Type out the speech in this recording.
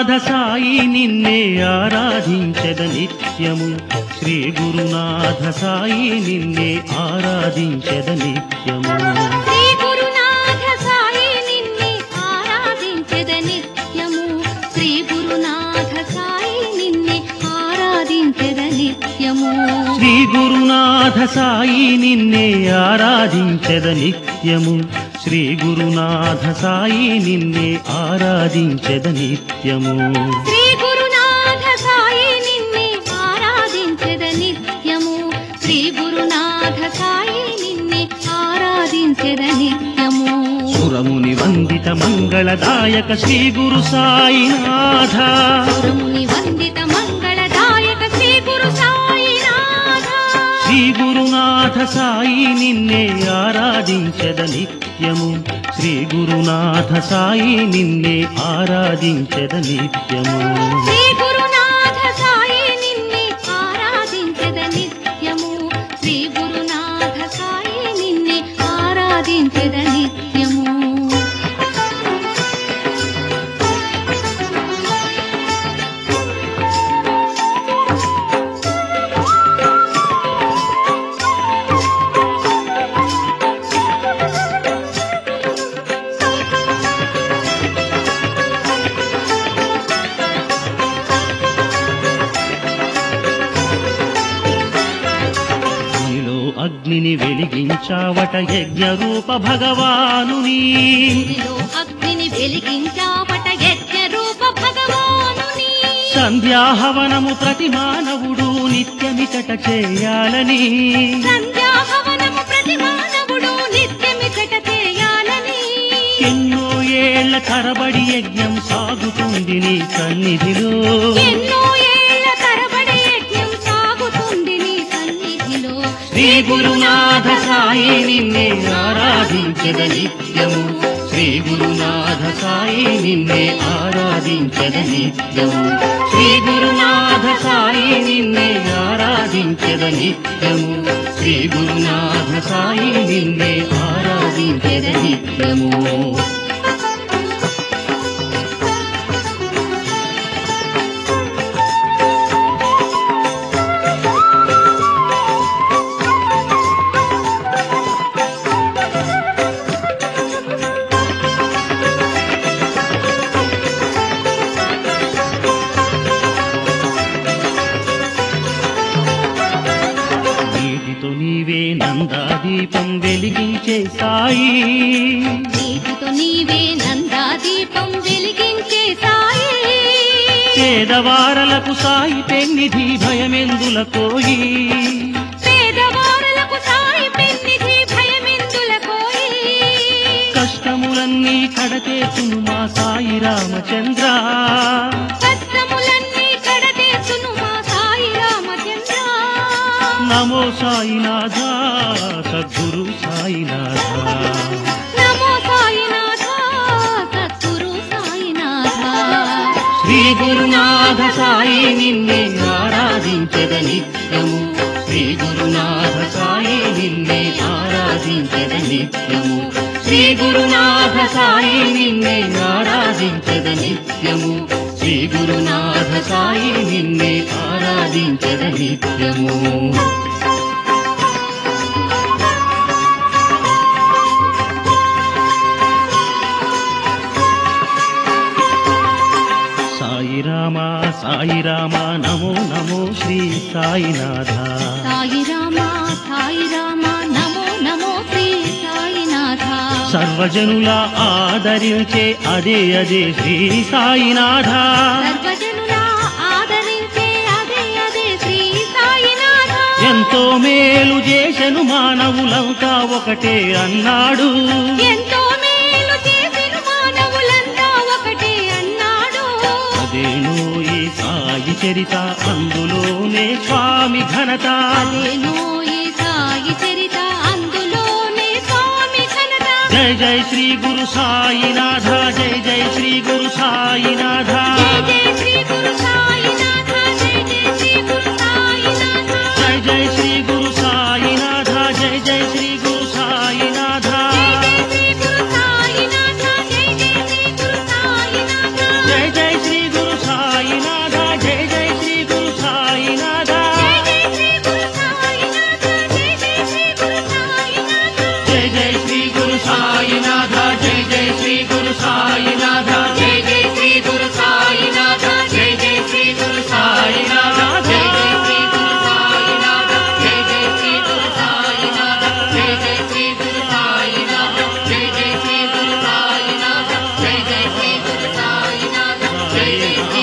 గురునాథ సాయి నిన్నే ఆరాధించద నిత్యము శ్రీ గురునాథ సాయి నిన్నే ఆరాధించద నిత్యము శ్రీ గురునాథ సాయి నిన్నే ఆరాధించెద నిత్యము శ్రీ గురునాథ సాయి నిన్నే ఆరాధించెద నిత్యము శ్రీ గురునాథ సాయి నిన్నే ఆరాధించద నిత్యము శ్రీ గురునాథ సాయి నిన్నే ఆరాధించద నిత్యము శ్రీ గురునాథ సాయి నిన్నే ఆరాధించెద నిత్యము శ్రీ గురునాథ సాయి నిన్నే ఆరాధించెద నిత్యము సురముని వందిత మంగళదాయక శ్రీ గురు సాయినాథ గురుముని వందిత మంగళదాయక శ్రీ గురు సాయినాథ శ్రీ గురునాథ సాయి నిన్నే ఆరాధించద నిత్యము శ్రీ గురునాథ సాయి నిన్నే ఆరాధించద నిత్యము శ్రీ గురునాథ సాయి నిన్నే ఆరాధించెద నిత్యము శ్రీ గురునాథ సాయి నిన్నే ఆరాధించెద నిత్యము నీలో అగ్నిని వెలిగించావట యజ్ఞ రూప భగవానుని నీలో అగ్నిని వెలిగించావట యజ్ఞ రూప భగవానుని సంధ్యాహవనము ప్రతి మానవుడు నిత్యమిచట చేయాలని సంధ్యాహవనము ప్రతి మానవుడు నిత్యమికట చేయాలని ఎన్నో ఏళ్ల తరబడి యజ్ఞం సాగుతుంది నీ సన్నిధిలో ఎన్నో ఏళ్ల తరబడి యజ్ఞం సాగుతుంది నీ సన్నిధిలో శ్రీ గురునాథ సాయి నిన్నే ఆరాధించద నిత్యము శ్రీ గురునాథ సాయి నిన్నే ఆరాధించద నిత్యము శ్రీ గురునాథ సాయి నిన్నే ఆరాధించద నిత్యము శ్రీ గురునాథ సాయి నిన్నే ఆరాధించద నిత్యము నీటితో నీవే నందాదీపం వెలిగించే సాయి నీటితో నీవే నందాదీపం వెలిగించే సాయి పేదవారలకు సాయి పెన్నిధి భయమెందుల కోయి పేదవారులకు సాయి పెన్నిధి భయమెందుల కోయి కష్టములన్నీ కడతేసును మా సాయి రామచంద్ర కష్టములన్నీ కడతేసును మా సాయి రామచంద్ర నమో సాయినాథ సద్గురు సాయినాథ నమో సాయినాథ సద్గురు సాయినాథ శ్రీ గురునాథ సాయి నిన్నే ఆరాధించద నిత్యము శ్రీ గురునాథ సాయి నిన్నే ఆరాధించద నిత్యము శ్రీ గురునాథ సాయి నిన్నే ఆరాధించద నిత్యము శ్రీ గురునాథ సాయి నిన్నే ఆరాధించద నిత్యము సాయి రామ సాయి రామ నమో నమో శ్రీ సాయినాథ సాయి రామ సాయి రామ నమో నమో శ్రీ సాయినాథ సర్వజనుల ఆదరించే అదే అదే శ్రీ సాయినాథ సర్వజనుల ఆదరించే అదే అదే శ్రీ సాయినాథ ఎంతో మేలు చేసెను మానవులంతా ఒకటే అన్నాడు ఎంతో మేలు చేసిన మానవులంతా ఒకటే అన్నాడు అదేనో ఈ సాయి చరిత అందులోనే స్వామి ఘనత అదేనో ఈ సాయి చరిత అందులోనే స్వామి ఘనత జై జై శ్రీ గురు సాయినాథ జై జై శ్రీ గురు సాయినాథ జై జై శ్రీ గురు సాయినాథ జై జై శ్రీ గురు సాయినాథ జై జై శ్రీ గురు సాయినాథ జై జై శ్రీ గురు సాయినాథ జై జై శ్రీ గురు సాయినాథ జై జై శ్రీ గురు సాయినాథ జై జై శ్రీ గురు సాయినాథ